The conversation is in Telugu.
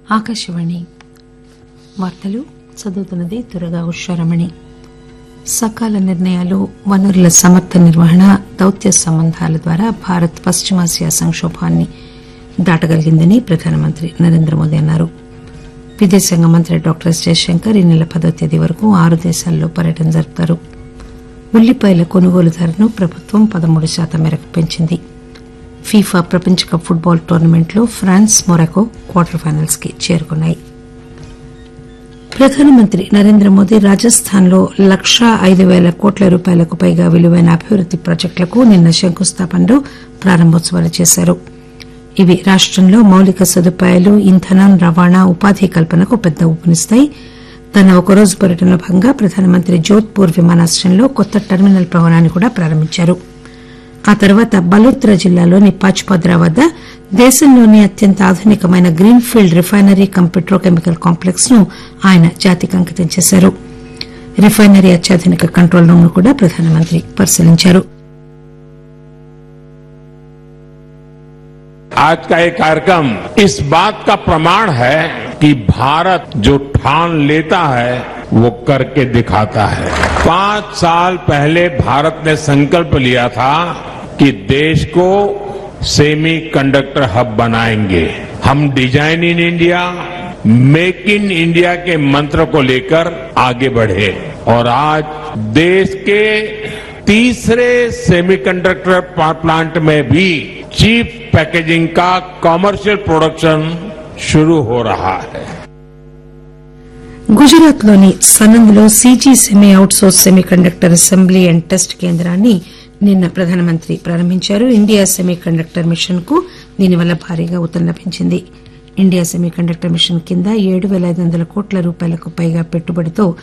ఆకాశవాణి వార్తలు చదువుతున్నది దురగా ఉషారమణి సకాల నిర్ణయాలు వనరుల సమర్థ నిర్వహణ దౌత్య సంబంధాల ద్వారా భారత్ పశ్చిమాసియా సంకోభాన్ని దాటగలిగిందని ప్రధానమంత్రి నరేంద్ర మోదీ అన్నారు విదేశాంగ మంత్రి డాక్టర్ ఎస్ జయశంకర్ ఈ నెల పదో తేదీ వరకు ఆరు దేశాల్లో పర్యటన జరుపుతారు ఉల్లిపాయల కొనుగోలు ధరను ప్రభుత్వం పదమూడు శాతం మేరకు పెంచింది ఫీఫా ప్రపంచ కప్ ఫుట్బాల్ టోర్నమెంట్లో ఫ్రాన్స్ మొరాకో క్వార్టర్ ఫైనల్స్ కి చేరుకున్నాయి ప్రధానమంత్రి నరేంద్ర మోదీ రాజస్థాన్ లో లక్షా ఐదు పేల కోట్ల రూపాయలకు పైగా విలువైన అభివృద్ది ప్రాజెక్టులకు నిన్న శంకుస్థాపనలు ప్రారంభోత్సవాలు చేశారు ఇవి రాష్టంలో మౌలిక సదుపాయాలు ఇంధనం రవాణా ఉపాధి కల్పనకు పెద్ద ఊపునిస్తాయి తన ఒకరోజు పర్యటనలో భాగంగా ప్రధానమంత్రి జోధ్పూర్ విమానాశ్రయంలో కొత్త టెర్మినల్ భవనాన్ని కూడా ప్రారంభించారు ఆ తర్వాత బలోత్రా జిల్లాలోని పాచ్పద్రా వద్ద దేశంలోనే అత్యంత ఆధునికమైన green field refinery cum petrochemical complex ను ఆయన జాతికి అంకితం చేశారు రిఫైనరీ అత్యాధునిక కంట్రోల్ రూమ్ ను కూడా ప్రధానమంత్రి పరిశీలించారు आज का ये कार्यक्रम इस बात का प्रमाण है कि भारत जो ठान लेता है वो करके दिखाता है पांच साल पहले भारत ने संकल्प लिया था कि देश को सेमी कंडक्टर हब बनाएंगे हम design in India make in India के मंत्र को लेकर आगे बढ़े और आज देश के तीसरे सेमीकंडक्टर प्लांट में भी चीप पैकेजिंग का कमर्शियल प्रोडक्शन शुरू हो रहा है గుజరాత్ లోని సనంద్ లో CG semi outsource semiconductor assembly and test కేంద్రాన్ని నిన్న ప్రధానమంత్రి ప్రారంభించారు ఇండియా సెమీ కండక్టర్ మిషన్ కు దీనివల్ల భారీగా ఊతం లభించింది ఇండియా సెమీ కండక్టర్ మిషన్ కింద ఏడు పేల ఐదు వందల కోట్ల రూపాయలకు పైగా పెట్టుబడితో